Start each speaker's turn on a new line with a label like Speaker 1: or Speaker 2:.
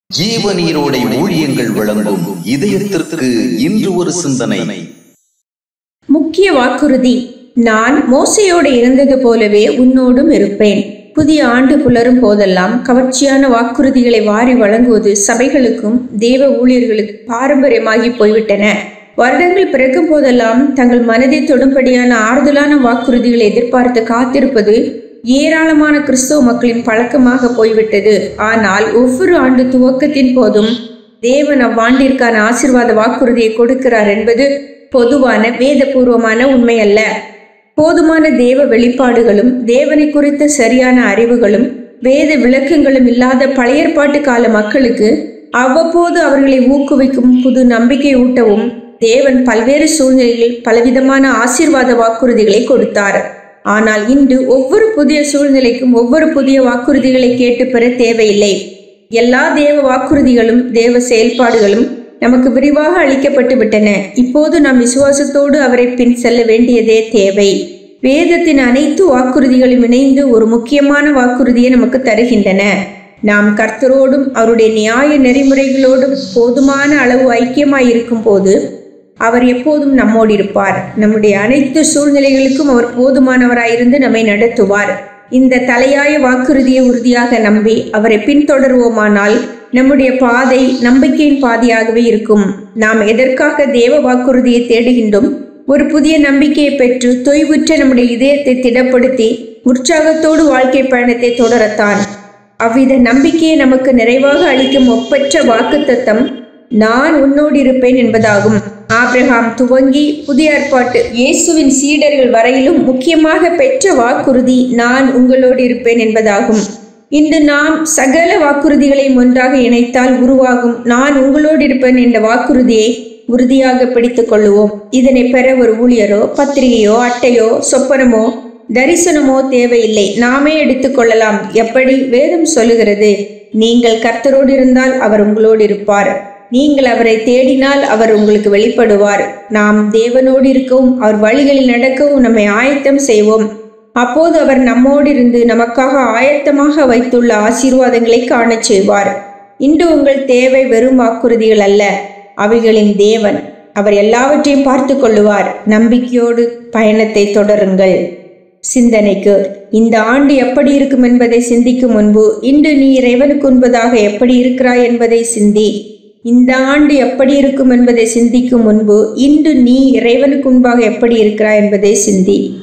Speaker 1: ஜீவநீரோடை ஊழியங்கள் வழங்கும் இதயத்திற்கு இன்று ஒரு சிந்தனை
Speaker 2: முக்கிய வாக்குறுதி நான் மோசையோடு இருந்தது போலவே உன்னோடும் இருப்பேன் புதிய ஆண்டு புலரும் போதெல்லாம் கவர்ச்சியான வாக்குறுதிகளை வாரி வழங்குவது சபைகளுக்கும் தேவ ஊழியர்களுக்கு பாரம்பரியமாகி போய்விட்டன வருடங்கள் பிறக்கும் போதெல்லாம் தங்கள் மனதை தொடும்படியான ஆறுதலான வாக்குறுதிகளை எதிர்பார்த்து காத்திருப்பது ஏராளமான கிறிஸ்தவ மக்களின் பழக்கமாக போய்விட்டது ஆனால் ஒவ்வொரு ஆண்டு துவக்கத்தின் போதும் தேவன் அவ்வாண்டிற்கான ஆசீர்வாத வாக்குறுதியை கொடுக்கிறார் என்பது பொதுவான வேதபூர்வமான உண்மை அல்ல போதுமான தேவ வெளிப்பாடுகளும் தேவனை குறித்த சரியான அறிவுகளும் வேத விளக்கங்களும் இல்லாத பழைய ஏற்பாட்டு கால மக்களுக்கு அவ்வப்போது அவர்களை ஊக்குவிக்கும் புது நம்பிக்கை ஊட்டவும் தேவன் பல்வேறு சூழ்நிலைகளில் பலவிதமான ஆசீர்வாத வாக்குறுதிகளை கொடுத்தார் ஆனால் இன்று ஒவ்வொரு புதிய சூழ்நிலைக்கும் ஒவ்வொரு புதிய வாக்குறுதிகளை கேட்டு பெற தேவையில்லை எல்லா தேவ வாக்குறுதிகளும் தேவ செயல்பாடுகளும் நமக்கு விரிவாக அளிக்கப்பட்டு விட்டன இப்போது நாம் விசுவாசத்தோடு அவரை பின் செல்ல வேண்டியதே தேவை வேதத்தின் அனைத்து வாக்குறுதிகளும் இணைந்து ஒரு முக்கியமான வாக்குறுதியை நமக்கு தருகின்றன நாம் கர்த்தரோடும் அவருடைய நியாய நெறிமுறைகளோடும் போதுமான அளவு ஐக்கியமாயிருக்கும் போது அவர் எப்போதும் நம்மோடு இருப்பார் நம்முடைய அனைத்து சூழ்நிலைகளுக்கும் அவர் போதுமானவராயிருந்து நம்மை நடத்துவார் இந்த தலையாய வாக்குறுதியை உறுதியாக நம்பி அவரை பின்தொடர்வோமானால் நம்முடைய பாதை நம்பிக்கையின் பாதையாகவே இருக்கும் நாம் எதற்காக தேவ வாக்குறுதியை தேடுகின்றோம் ஒரு புதிய நம்பிக்கையை பெற்று தொய்வுற்ற நம்முடைய இதயத்தை திடப்படுத்தி உற்சாகத்தோடு வாழ்க்கை பயணத்தை தொடரத்தான் அவ்வித நம்பிக்கையை நமக்கு நிறைவாக அளிக்கும் ஒப்பற்ற வாக்குத்தத்தம் நான் உன்னோடு இருப்பேன் என்பதாகும் ஆபிரகாம் துவங்கி புதிய ஏற்பாட்டு இயேசுவின் சீடர்கள் வரையிலும் முக்கியமாக பெற்ற வாக்குறுதி நான் உங்களோடு இருப்பேன் என்பதாகும் இன்று நாம் சகல வாக்குறுதிகளையும் ஒன்றாக இணைத்தால் உருவாகும் நான் உங்களோடு இருப்பேன் என்ற வாக்குறுதியை உறுதியாக பிடித்துக் கொள்ளுவோம் இதனை பெற ஒரு ஊழியரோ பத்திரிகையோ அட்டையோ சொப்பனமோ தரிசனமோ தேவையில்லை நாமே எடுத்துக்கொள்ளலாம் எப்படி வேதம் சொல்லுகிறது நீங்கள் கர்த்தரோடு இருந்தால் அவர் உங்களோடு இருப்பார் நீங்கள் அவரை தேடினால் அவர் உங்களுக்கு வெளிப்படுவார் நாம் தேவனோடு இருக்கவும் அவர் வழிகளில் நடக்கவும் நம்மை ஆயத்தம் செய்வோம் அப்போது அவர் நம்மோடு இருந்து நமக்காக ஆயத்தமாக வைத்துள்ள ஆசீர்வாதங்களை காணச் செய்வார் இன்று உங்கள் தேவை வெறும் வாக்குறுதிகள் அல்ல அவைகளின் தேவன் அவர் எல்லாவற்றையும் பார்த்து கொள்ளுவார் நம்பிக்கையோடு பயணத்தை தொடருங்கள் சிந்தனைக்கு இந்த ஆண்டு எப்படி இருக்கும் என்பதை சிந்திக்கும் முன்பு இன்று நீ இறைவனுக்கு உண்பதாக எப்படி இருக்கிறாய் என்பதை சிந்தி இந்த ஆண்டு எப்படி இருக்கும் என்பதை சிந்திக்கும் முன்பு இன்று நீ இறைவனுக்கு முன்பாக எப்படி இருக்கிறாய் என்பதை சிந்தி